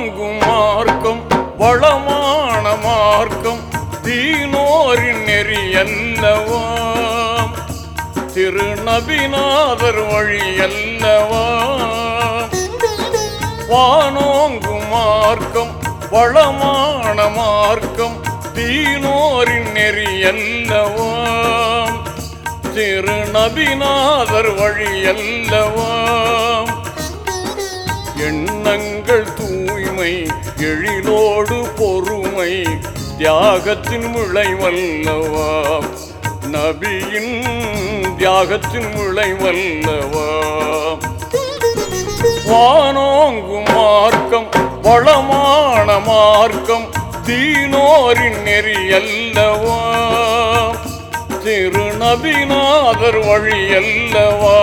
வானோங்கும் மார்க்கம் வளமான மார்க்கம் தீனோரின் நெறி அல்லவா திருநபிநாதர் வழி அல்லவா வானோங்கும் மார்க்கம் வளமான மார்க்கம் தீனோரின் நெறி அல்லவா திருநபிநாதர் வழி அல்லவா எண்ணங்கள் தூய்மை எழிலோடு பொறுமை தியாகத்தின் விளைவல்லவா நபியின் தியாகத்தின் விளைவல்லவா வானோங்கும் மார்க்கம் வளமான மார்க்கம் தீனோரின் நெறி அல்லவா திருநபிநாதர் வழி அல்லவா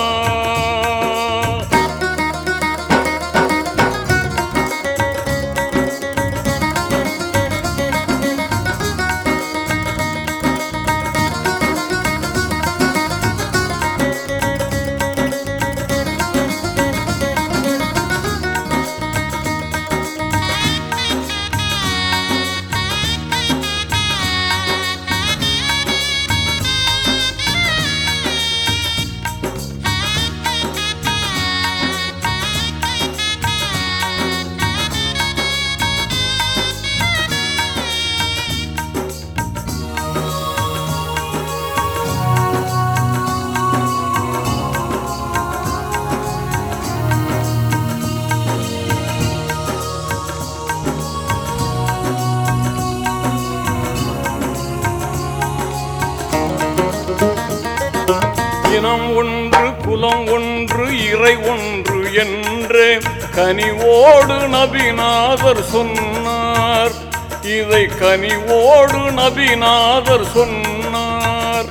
இனம் ஒன்று குலம் ஒன்று இறை ஒன்று என்றே கனிவோடு நபிநாதர் சொன்னார் இதை கனிவோடு நபிநாதர் சொன்னார்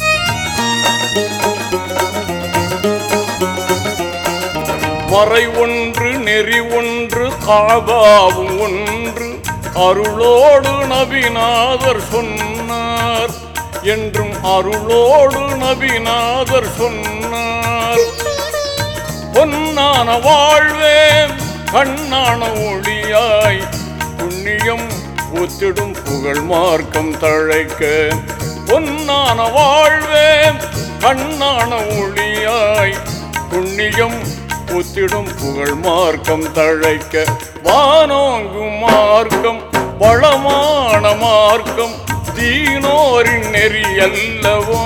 மறை ஒன்று நெறி ஒன்று காபாவும் ஒன்று அருளோடு நபிநாதர் சொன்னார் என்றும் அருளோடு நபிநாதர் சொன்னார் பொன்னான வாழ்வே கண்ணான ஒளியாய் புண்ணியம் ஒத்திடும் புகழ் மார்க்கம் தழைக்க பொன்னான வாழ்வே கண்ணான ஒளியாய் புண்ணியம் ஒத்திடும் புகழ் மார்க்கம் தழைக்க வானோங்கும் மார்க்கம் வளமான மார்க்கம் தீனோரின் நெறி அல்லவா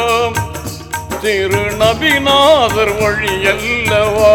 திருநபிநாதர் வழி அல்லவா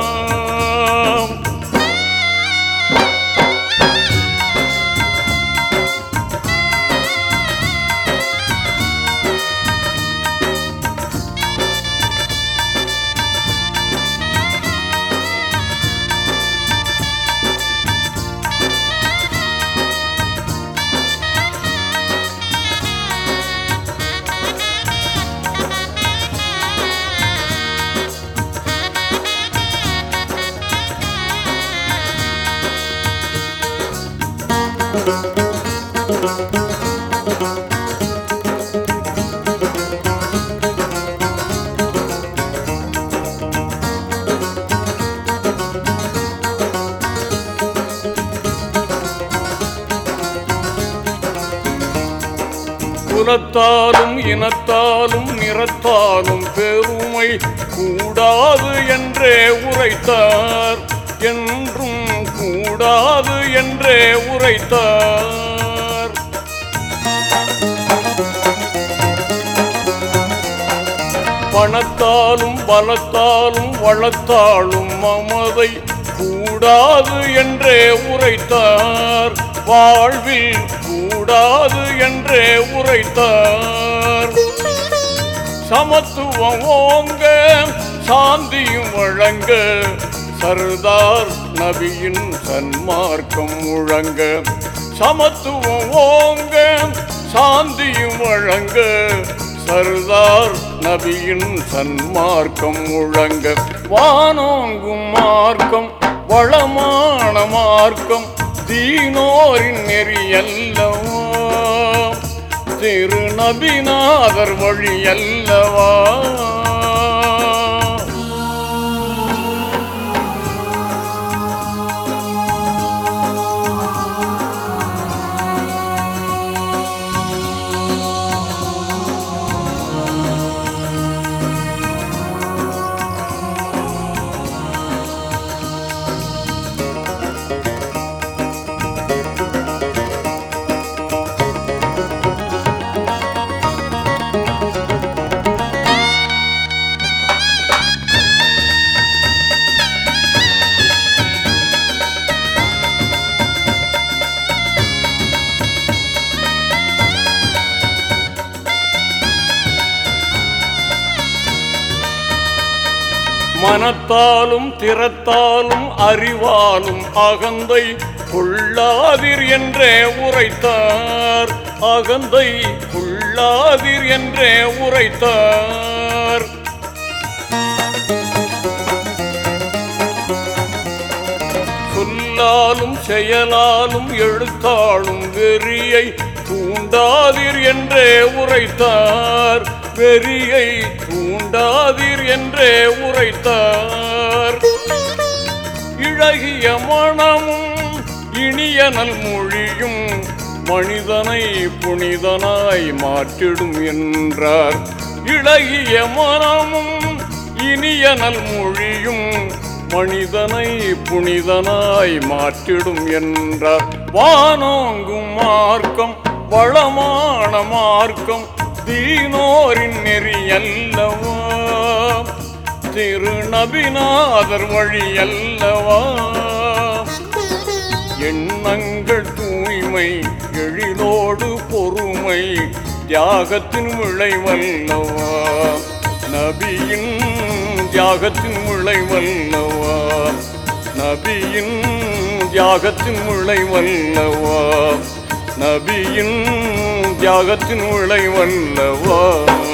குலத்தாலும் இனத்தாலும் நிறத்தாலும் பெருமை கூடாது என்றே உரைத்தார் என்றும் கூடாது என்றே உரைத்தார் பணத்தாலும் பலத்தாலும் வளத்தாலும் மமதை கூடாது என்றே உரைத்தார் வாழ்வில் கூடாது என்றே உரைத்தார் சமத்துவம் ஓங்க சாந்தியும் வழங்க சர்தார் நபியின் சன்மார்க்கம் முழங்க சமத்துவம் ஓங்க சாந்தியும் வழங்க சர்தார் நபியின் சன்மார்க்கம் முழங்க வானோங்கும் மார்க்கம் வளமான மார்க்கம் தீனோரின் நெறி அல்லவா திருநபிநாதர் வழி அல்லவா மனத்தாலும் திறத்தாலும் அறிவாலும் அகந்தை கொள்ளாதீர் என்றே உரைத்தார் அகந்தை கொள்ளாதீர் என்றே உரைத்தார் சொல்லாலும் செயலாலும் எழுத்தாலும் வெறியை தூண்டாதீர் என்றே உரைத்தார் வெறியை தூண்டாதீர் என்றே உரைத்தார் இழகிய மனமும் இனிய நல்மொழியும் மனிதனை புனிதனாய் மாற்றிடும் என்றார் இழகிய மனமும் இனிய நல்மொழியும் மனிதனை புனிதனாய் மாற்றிடும் என்றார் வானோங்கும் மார்க்கம் வளமான மார்க்கம் தீனோரின் நெறி அல்லவா திருநபிநாதர் வழி அல்லவா எண்ணங்கள் தூய்மை எழிலோடு பொறுமை தியாகத்தின் விளைவல்லவா நபியின் தியாகத்தின் விளைவல்லவா நபியின் தியாகத்தின் விளைவல்லவா நபியின் தியாகத்தின் விளைவல்லவா